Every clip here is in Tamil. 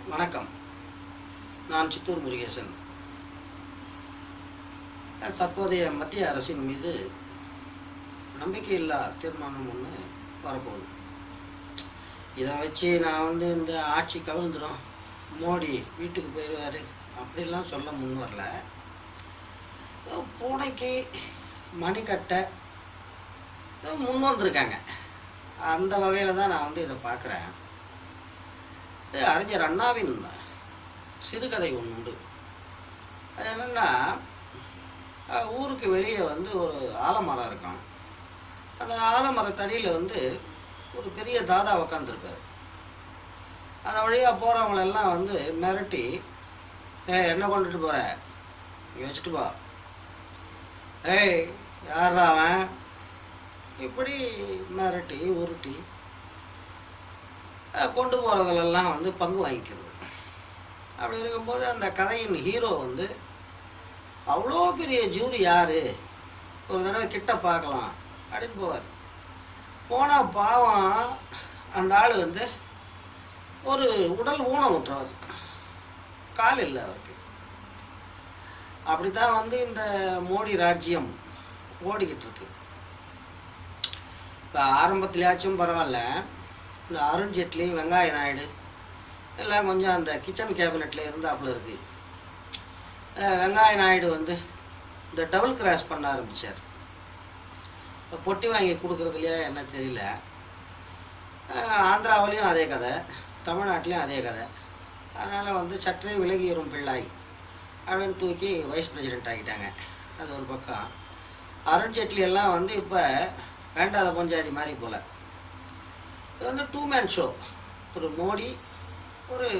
வணக்கம் நான் சித்தூர் முருகேசன் தற்போதைய மத்திய அரசின் மீது நம்பிக்கையில்லா தீர்மானம் ஒன்று வரப்போகுது இதை வச்சு நான் வந்து இந்த ஆட்சி கவிழ்ந்துடும் மோடி வீட்டுக்கு போயிடுவார் அப்படிலாம் சொல்ல முன் வரல ஏதோ பூனைக்கு மணிக்கட்டை ஏதோ முன் வந்திருக்காங்க அந்த வகையில் தான் நான் வந்து இதை பார்க்குறேன் இது அறிஞர் அண்ணாவின் சிறுகதை ஒன்று உண்டு அது என்னென்னா அஹ், ஊருக்கு வெளியே வந்து ஒரு ஆலமரம் இருக்கும் அந்த ஆலமரத்தடியில் வந்து ஒரு பெரிய தாதா உக்காந்துருப்பார் அந்த வழியாக போகிறவங்களெல்லாம் வந்து மிரட்டி ஏ என்ன கொண்டுட்டு போகிற வச்சுட்டு போ ஏய் யாரா அவன் இப்படி மிரட்டி உருட்டி அஹ், கொண்டு போகிறதுலெல்லாம் வந்து பங்கு வாங்கிக்கிறது அப்படி இருக்கும்போது அந்த கதையின் ஹீரோ வந்து அவ்வளோ பெரிய ஜூரி யாரு ஒரு தடவை கிட்ட பார்க்கலாம் அப்படின்னு போவார் போனால் பாவம் அந்த ஆள் வந்து ஒரு உடல் ஊனமுற்றவர் கால் இல்லை அவருக்கு அப்படித்தான் வந்து இந்த மோடி ராஜ்யம் ஓடிக்கிட்டு இருக்கு இப்போ ஆரம்பத்துலயாச்சும் பரவாயில்ல இந்த அருண் ஜேட்லி வெங்காய நாயுடு எல்லாம் கொஞ்சம் அந்த கிச்சன் கேபினெட்டில் இருந்தாப்புல இருக்கு அஹ் வெங்காய நாயுடு வந்து இந்த டபுள் கிராஸ் பண்ண ஆரம்பித்தார் இப்போ பொட்டி வாங்கி கொடுக்குறதுலையா என்ன தெரியல அஹ் ஆந்திராவிலையும் அதே கதை தமிழ்நாட்டிலையும் அதே கதை அதனால் வந்து சற்றே விலகியரும் பிள்ளாய் அப்படின்னு தூக்கி வைஸ் பிரசிடென்ட் ஆகிட்டாங்க அது ஒரு பக்கம் அருண் ஜேட்லி எல்லாம் வந்து இப்போ வேண்டாத பஞ்சாயத்து மாதிரி போல இது வந்து டூ மேன் ஷோ ஒரு மோடி ஒரு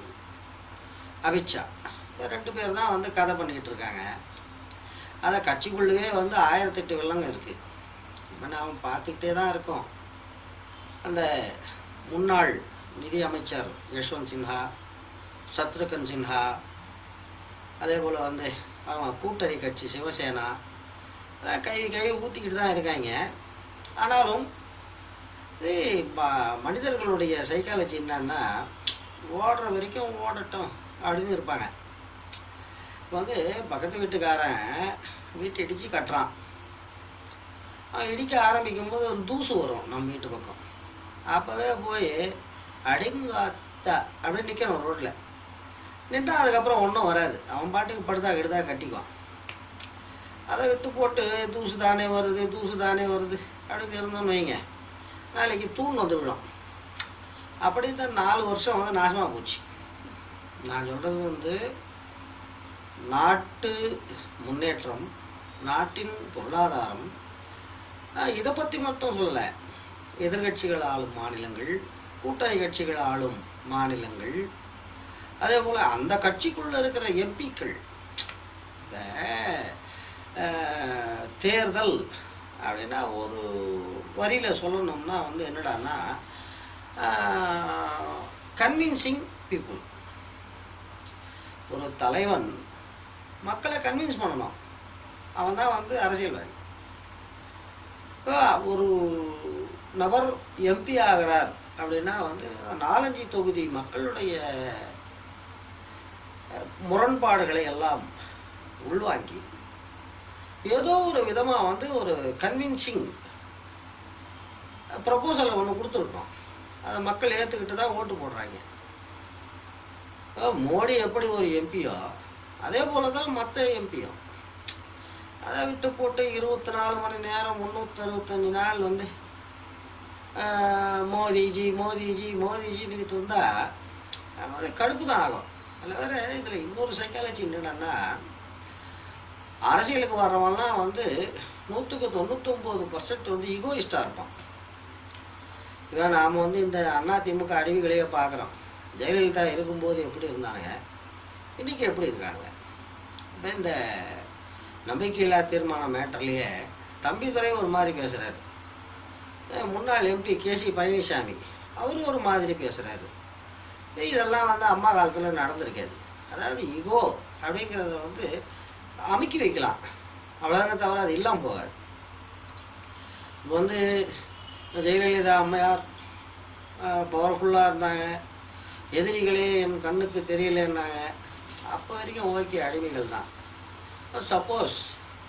அமித்ஷா இது ரெண்டு பேர் தான் வந்து கதை பண்ணிக்கிட்டு இருக்காங்க அதை கட்சிக்குள்ளவே வந்து ஆயிரத்தெட்டு வில்லங்க இருக்குது இப்போ நாம் பார்த்துக்கிட்டே தான் இருக்கோம் அந்த முன்னாள் நிதி அமைச்சர் யஷ்வந்த் சின்ஹா சத்ருகன் சின்ஹா அதே போல் வந்து அவங்க கூட்டணி கட்சி சிவசேனா எல்லாம் கை கை ஊற்றிக்கிட்டு தான் இருக்காங்க ஆனாலும் இது ம- மனிதர்களுடைய சைக்காலஜி என்னன்னா ஓடுற வரைக்கும் ஓடட்டும் அப்படின்னு இருப்பாங்க இப்போ வந்து பக்கத்து வீட்டுக்காரன் வீட்டை இடித்து கட்டுறான் அவன் இடிக்க ஆரம்பிக்கும் போது ஒரு தூசு வரும் நம்ம வீட்டு பக்கம் அப்போவே போய் அடிங்காத்தா அப்படின்னு நிற்கணும் ரோட்டில் நின்றா அதுக்கப்புறம் ஒன்றும் வராது அவன் பாட்டுக்கு படுதா கெடுதா கட்டிக்குவான் அதை விட்டு போட்டு தூசு தானே வருது தூசு தானே வருது அப்படின்னு இருந்தோம்னு வைங்க நாளைக்கு தூண் வந்து விடும் அப்படி இந்த நாலு வருஷம் வந்து நாசமாக போச்சு நான் சொல்கிறது வந்து நாட்டு முன்னேற்றம் நாட்டின் பொருளாதாரம் இதை பற்றி மட்டும் சொல்லலை எதிர்கட்சிகள் ஆளும் மாநிலங்கள் கூட்டணி கட்சிகள் ஆளும் மாநிலங்கள் அதே போல் அந்த கட்சிக்குள்ளே இருக்கிற எம்பிக்கள் இந்த அஹ், தேர்தல் அப்படின்னா ஒரு வரியில் சொல்லணும்னா வந்து என்னடான்னா கன்வின்சிங் பீப்புள் ஒரு தலைவன் மக்களை கன்வின்ஸ் பண்ணணும் அவன் தான் வந்து அரசியல்வாதி இப்போ ஒரு நபர் எம்பி ஆகிறார் அப்படின்னா வந்து நாலஞ்சு தொகுதி மக்களுடைய அஹ், முரண்பாடுகளை எல்லாம் உள்வாங்கி ஏதோ ஒரு விதமாக வந்து ஒரு கன்வின்சிங் ப்ரப்போசலை ஒன்று கொடுத்துருக்கோம் அதை மக்கள் ஏற்றுக்கிட்டு தான் ஓட்டு போடுறாங்க இப்போ மோடி எப்படி ஒரு எம்பியோ அதே போல தான் மற்ற எம்பியும் அதை விட்டு போட்டு இருபத்தி நாலு மணி நேரம் முந்நூற்றி அறுபத்தஞ்சு நாள் வந்து ஆஹ், மோதிஜி மோதிஜி மோதிஜின்னு இருந்தா அது கடுப்பு தான் ஆகும் அதில் வேற இதில் இன்னொரு சைக்காலஜி என்னன்னா அரசியலுக்கு வர்றவன்லாம் வந்து நூற்றுக்கு தொண்ணூத்தொம்பது பர்சன்ட் வந்து ஈகோயிஸ்டாக இருப்பான் இவன் நாம் வந்து இந்த அதிமுக அடிவுகளையே பார்க்குறோம் ஜெயலலிதா இருக்கும்போது எப்படி இருந்தானுங்க இன்றைக்கி எப்படி இருக்கானுங்க இப்போ இந்த நம்பிக்கையில்லா தீர்மானம் மேட்டர்லேயே தம்பிதுரை ஒரு மாதிரி பேசுகிறாரு முன்னாள் எம்பி கேசி பழனிசாமி அவரும் ஒரு மாதிரி பேசுகிறாரு இதெல்லாம் வந்து அம்மா காலத்தில் நடந்திருக்காது அதாவது ஈகோ அப்படிங்கிறத வந்து அமுக்கி வைக்கலாம் அவ்வளோதானே தவிர அது இல்லாமல் போகாது இப்போ வந்து ஜெயலலிதா அம்மையார் பவர்ஃபுல்லாக இருந்தாங்க எதிரிகளே என் கண்ணுக்கு தெரியலன்னாங்க அப்போ வரைக்கும் ஓகே அடிமைகள் தான் சப்போஸ்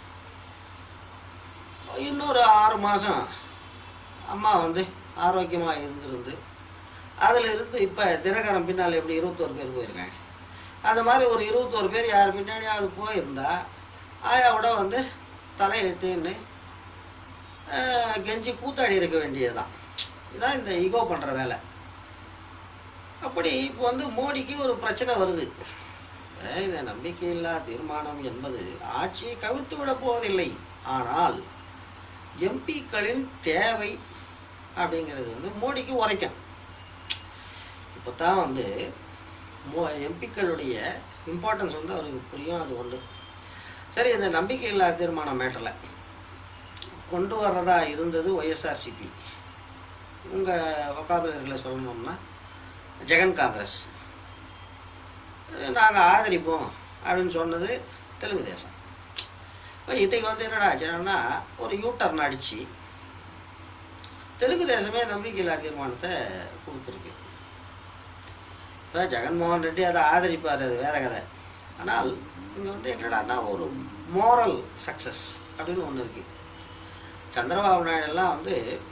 இன்னொரு ஆறு மாதம் அம்மா வந்து ஆரோக்கியமாக இருந்திருந்து அதில் இருந்து இப்போ தினகரன் பின்னால் எப்படி இருபத்தோரு பேர் போயிருக்காங்க அந்த மாதிரி ஒரு இருபத்தோரு பேர் யார் பின்னாடியாவது போயிருந்தா ஆயாவோட வந்து தலையை தேன்னு கெஞ்சி கூத்தாடி இருக்க வேண்டியதுதான் இதுதான் இந்த ஈகோ பண்ணுற வேலை அப்படி இப்போ வந்து மோடிக்கு ஒரு பிரச்சனை வருது இப்ப இந்த நம்பிக்கையில்லா தீர்மானம் என்பது ஆட்சியை கவிழ்த்து விட போவதில்லை ஆனால் எம்பிக்களின் தேவை அப்படிங்கிறது வந்து மோடிக்கு உரைக்கும் இப்போ தான் வந்து மோ எம்பிக்களுடைய இம்பார்ட்டன்ஸ் வந்து அவருக்கு புரியும் அது ஒன்று சரி இந்த நம்பிக்கையில்லா தீர்மானம் மேட்டரில் கொண்டு வர்றதா இருந்தது ஒய்எஸ்ஆர்சிபி உங்கள் வக்காபுலர்களை சொல்லணும்னா ஜெகன் காங்கிரஸ் நாங்கள் ஆதரிப்போம் அப்படின்னு சொன்னது தெலுங்கு தேசம் இப்போ இன்றைக்கு வந்து என்னடா ஆச்சுன்னா ஒரு யூட்டர்ன் அடித்து தெலுங்கு தேசமே நம்பிக்கையில்லா தீர்மானத்தை கொடுத்துருக்கு இப்போ ஜெகன்மோகன் ரெட்டி அதை ஆதரிப்பார் அது வேற கதை ஆனால் இங்கே வந்து என்னடான்னா ஒரு மோரல் சக்ஸஸ் அப்படின்னு ஒன்று இருக்குது சந்திரபாபு நாயுடு எல்லாம் வந்து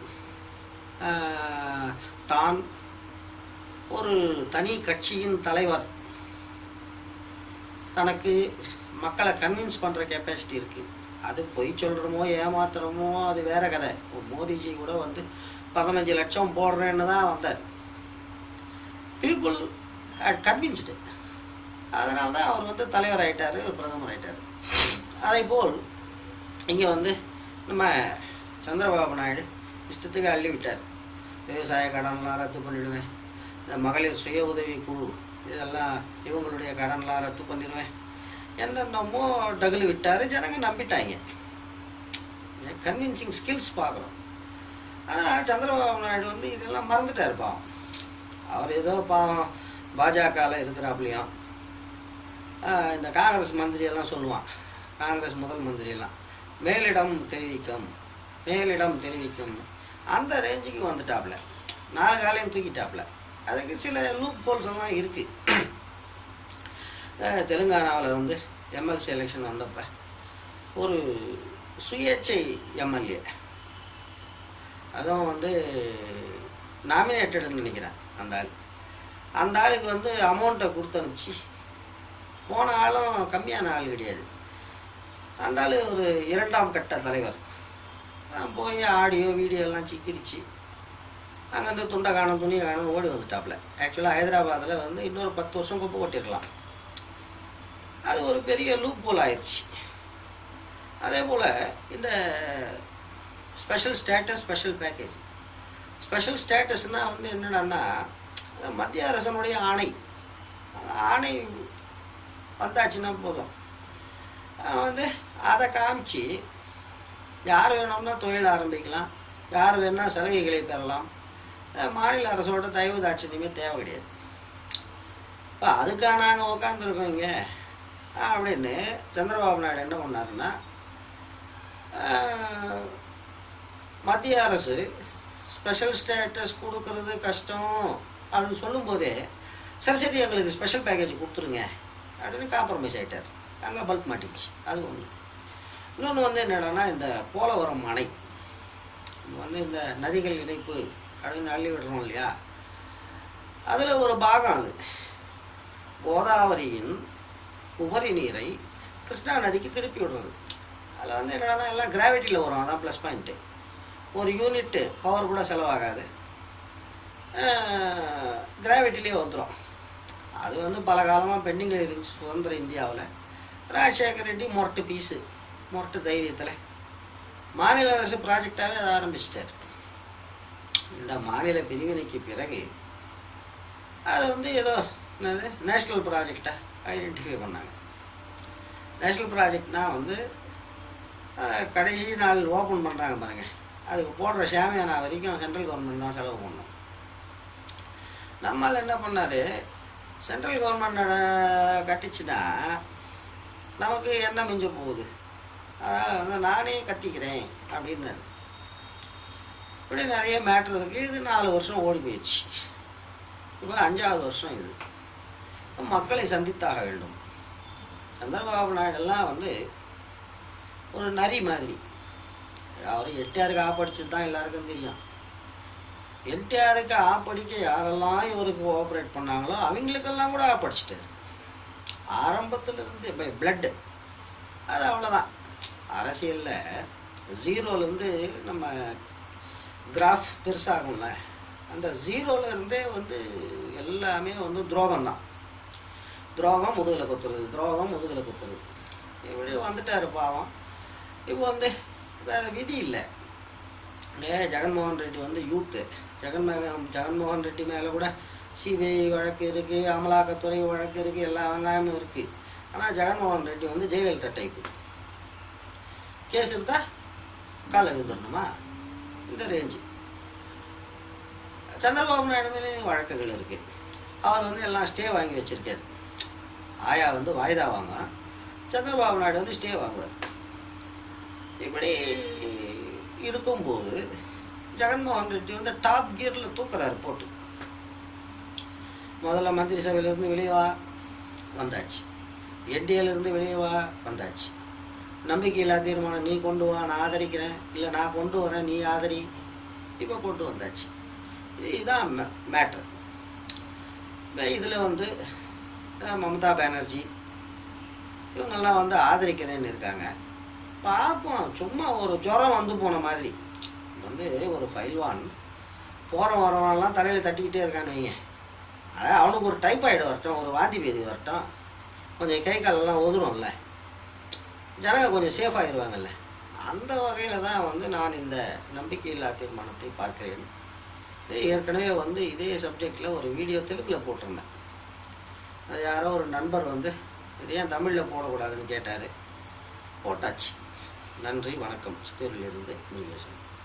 ஆஹ், தான் ஒரு தனி கட்சியின் தலைவர் தனக்கு மக்களை கன்வின்ஸ் பண்ணுற கெப்பாசிட்டி இருக்குது அது பொய் சொல்கிறோமோ ஏமாத்துறோமோ அது வேற கதை இப்போ மோடிஜி கூட வந்து பதினஞ்சு லட்சம் போடுறேன்னு தான் வந்தார் பீப்புள் கன்வின்ஸ்டு அதனால தான் அவர் வந்து தலைவர் ஆயிட்டாரு பிரதமர் ஆயிட்டாரு அதே போல் இங்கே வந்து நம்ம சந்திரபாபு நாயுடு இஷ்டத்துக்கு அள்ளி விட்டார் விவசாய கடன்லாம் ரத்து பண்ணிடுவேன் இந்த மகளிர் சுய உதவி குழு இதெல்லாம் இவங்களுடைய கடன்லாம் ரத்து பண்ணிடுவேன் என்னென்னமோ டகுலு விட்டார் ஜனங்க நம்பிட்டாங்க கன்வின்சிங் ஸ்கில்ஸ் பார்க்குறோம் ஆனால் சந்திரபாபு நாயுடு வந்து இதெல்லாம் மறந்துட்டார் பாவம் அவர் ஏதோ பாவம் பாஜகவில் இருக்கிறாப்புலையும் ஆஹ் இந்த காங்கிரஸ் மந்திரி எல்லாம் சொல்லுவான் காங்கிரஸ் முதல் மந்திரி எல்லாம் மேலிடம் தெரிவிக்கும் மேலிடம் தெரிவிக்கும் அந்த ரேஞ்சுக்கு வந்துட்டாப்புல நாலு காலையும் தூக்கிட்டாப்புல அதுக்கு சில லூப் ஹோல்ஸ் எல்லாம் இருக்கு அஹ் தெலுங்கானாவில் வந்து எம்எல்சி எலெக்ஷன் வந்தப்ப ஒரு சுயேட்சை எம்எல்ஏ அதுவும் வந்து நாமினேட்டட்னு நினைக்கிறேன் அந்த ஆள் அந்த ஆளுக்கு வந்து அமௌண்ட்டை கொடுத்து அனுப்பிச்சு போன ஆளும் கம்மியான ஆள் கிடையாது அந்த ஆள் ஒரு இரண்டாம் கட்ட தலைவர் நான் போய் ஆடியோ வீடியோ எல்லாம் சிக்கிரிச்சு அங்கேருந்து துண்டை காணும் துணியை காணும் ஓடி வந்துட்டாப்புல ஆக்சுவலாக ஹைதராபாத்தில் வந்து இன்னொரு பத்து வருஷம் குப்பை கொட்டிருக்கலாம் அது ஒரு பெரிய லூப் போல் ஆயிடுச்சு அதே போல் இந்த special status special package special ஸ்டேட்டஸ்னால் வந்து என்னடான்னா அது மத்திய அரசனுடைய ஆணை அந்த ஆணை வந்தாச்சுன்னா போதும் அவன் வந்து அதை காமிச்சு யார் வேணும்னா தொழில் ஆரம்பிக்கலாம் யார் வேணா சலுகைகளை பெறலாம் அஹ் மாநில அரசோட தயவு தாட்சியமே தேவை கிடையாது இப்போ அதுக்காக நாங்கள் உக்காந்துருக்கோம் இங்கே அப்படின்னு சந்திரபாபு நாயுடு என்ன பண்ணாருன்னா ஆஹ், மத்திய அரசு ஸ்பெஷல் ஸ்டேட்டஸ் கொடுக்கறது கஷ்டம் அப்படின்னு சொல்லும்போதே சரி சரி எங்களுக்கு ஸ்பெஷல் பேக்கேஜ் கொடுத்துருங்க அப்படின்னு காம்ப்ரமைஸ் ஆகிட்டார் அங்கே பல்ப் மாட்டிக்கிச்சு அது ஒன்று இன்னொன்று வந்து என்னடான்னா இந்த போலவரம் அணை இது வந்து இந்த நதிகள் இணைப்பு அப்படின்னு அள்ளி விடுறோம் இல்லையா அதில் ஒரு பாகம் அது கோதாவரியின் உபரி நீரை கிருஷ்ணா நதிக்கு திருப்பி விடுறது அதில் வந்து என்னடான்னா எல்லாம் கிராவிட்டியில் வரும் அதான் ப்ளஸ் பாயிண்ட்டு ஒரு யூனிட்டு பவர் கூட செலவாகாது கிராவிட்டிலே வந்துடும் அது வந்து பல காலமாக பெண்டிங்கில் இருந்துச்சு சுதந்திர இந்தியாவில் ராஜசேகர் ரெட்டி மொரட்டு பீஸு மொரட்டு தைரியத்தில் மாநில அரசு ப்ராஜெக்டாகவே அதை ஆரம்பிச்சிட்டார் இந்த மாநில பிரிவினைக்கு பிறகு அது வந்து ஏதோ என்னது நேஷ்னல் ப்ராஜெக்டாக ஐடென்டிஃபை பண்ணாங்க நேஷ்னல் ப்ராஜெக்ட்னா வந்து அஹ், கடைசி நாள் ஓப்பன் பண்ணுறாங்க பாருங்க அதுக்கு போடுற ஷாமியானா வரைக்கும் சென்ட்ரல் கவர்மெண்ட் தான் செலவு பண்ணணும் நம்மால் என்ன பண்ணாரு சென்ட்ரல் கவர்மெண்ட் கட்டிச்சுன்னா நமக்கு என்ன மிஞ்ச போகுது அதனால் வந்து நானே கத்திக்கிறேன் அப்படின்னாரு இப்படி நிறைய மேட்ரு இருக்குது இது நாலு வருஷம் ஓடி போயிடுச்சு இப்போ அஞ்சாவது வருஷம் இது மக்களை சந்தித்தாக வேண்டும் சந்திரபாபு நாயுடெல்லாம் வந்து ஒரு நரி மாதிரி அவர் என்டிஆருக்கு ஆப்படிச்சது தான் எல்லாருக்கும் தெரியும் என்டிஆருக்கு ஆப்படிக்க யாரெல்லாம் இவருக்கு கோஆப்ரேட் பண்ணாங்களோ அவங்களுக்கெல்லாம் கூட ஆப்படிச்சிட்டாரு ஆரம்பத்துல இருந்து இப்போ பிளட்டு அது அவ்வளோதான் அரசியலில் ஜீரோலேருந்து நம்ம கிராஃப் பெருசாகும்ல அந்த ஜீரோல இருந்தே வந்து எல்லாமே வந்து துரோகம் தான் துரோகம் முதுகில் குத்துறது துரோகம் முதுகில் குத்துறது இப்படி வந்துட்டாரு பாவம் இப்போ வந்து வேற விதி இல்லை ஏ ஜெகன்மோகன் ரெட்டி வந்து யூத்து ஜெகன் ஜெகன்மோகன் ரெட்டி மேலே கூட சிபிஐ வழக்கு இருக்குது அமலாக்கத்துறை வழக்கு இருக்குது எல்லா வெங்காயமும் இருக்குது ஆனால் ஜெகன்மோகன் ரெட்டி வந்து ஜெயலலிதா டைப்பு கேஸ் எடுத்தா காலை விழுந்துடணுமா இந்த ரேஞ்சு சந்திரபாபு நாயுடு மேலேயும் வழக்குகள் இருக்குது அவர் வந்து எல்லாம் ஸ்டே வாங்கி வச்சிருக்காரு ஆயா வந்து வாய்தா வாங்குவான் சந்திரபாபு நாயுடு வந்து ஸ்டே வாங்குவார் இப்படி இருக்கும்போது ஜெகன்மோகன் ரெட்டி வந்து டாப் கியரில் தூக்குறாரு போட்டு முதல்ல மந்திரி சபையிலேருந்து வெளியே வா வந்தாச்சு என்டிஏலேருந்து வெளியே வா வந்தாச்சு நம்பிக்கையில்லா தீர்மானம் நீ கொண்டு வா நான் ஆதரிக்கிறேன் இல்லை நான் கொண்டு வரேன் நீ ஆதரி இப்போ கொண்டு வந்தாச்சு இது இதுதான் மேட்ரு இதில் வந்து அஹ், மம்தா பானர்ஜி இவங்கெல்லாம் வந்து ஆதரிக்கிறேன்னு இருக்காங்க பார்ப்போம் சும்மா ஒரு ஜுரம் வந்து போன மாதிரி வந்து ஒரு ஃபைல்வான் போகிற வரவன்லாம் தலையில் தட்டிக்கிட்டே இருக்கான்னு வைங்க அதான் அவனுக்கு ஒரு டைஃபாய்டு வரட்டும் ஒரு வாந்தி பேதி வரட்டும் கொஞ்சம் கை காலெல்லாம் உதிரும்ல ஜனங்க கொஞ்சம் சேஃப் ஆகிடுவாங்கல்ல அந்த வகையில் தான் வந்து நான் இந்த நம்பிக்கையில்லா தீர்மானத்தை பார்க்கிறேன் இது ஏற்கனவே வந்து இதே சப்ஜெக்டில் ஒரு வீடியோ தெலுங்கில் போட்டிருந்தேன் அது யாரோ ஒரு நண்பர் வந்து இது ஏன் தமிழில் போடக்கூடாதுன்னு கேட்டார் போட்டாச்சு நன்றி வணக்கம் சித்தூரிலிருந்து முருகேசன்